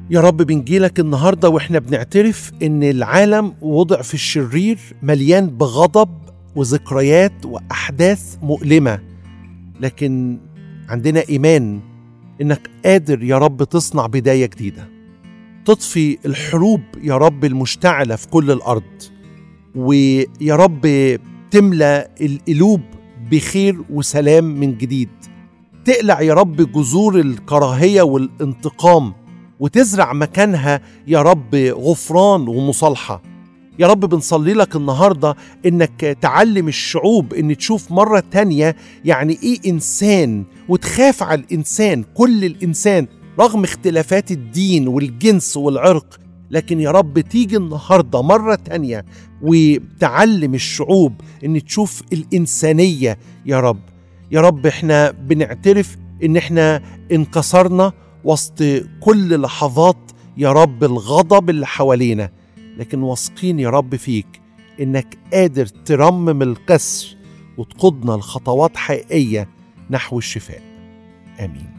يا رب بنجيلك النهاردة وإحنا بنعترف إن العالم وضع في الشرير مليان بغضب وذكريات وأحداث مؤلمة لكن عندنا إيمان إنك قادر يا رب تصنع بداية جديدة تطفي الحروب يا رب المشتعلة في كل الأرض ويا رب تملى القلوب بخير وسلام من جديد تقلع يا رب جذور الكراهية والانتقام وتزرع مكانها يا رب غفران ومصالحة يا رب بنصلي لك النهاردة إنك تعلم الشعوب إن تشوف مرة تانية يعني إيه إنسان وتخاف على الإنسان كل الإنسان رغم اختلافات الدين والجنس والعرق لكن يا رب تيجي النهاردة مرة تانية وتعلم الشعوب إن تشوف الإنسانية يا رب يا رب احنا بنعترف إن احنا انكسرنا وسط كل لحظات يا رب الغضب اللي حوالينا لكن واثقين يا رب فيك إنك قادر ترمم الكسر وتقودنا لخطوات حقيقية نحو الشفاء آمين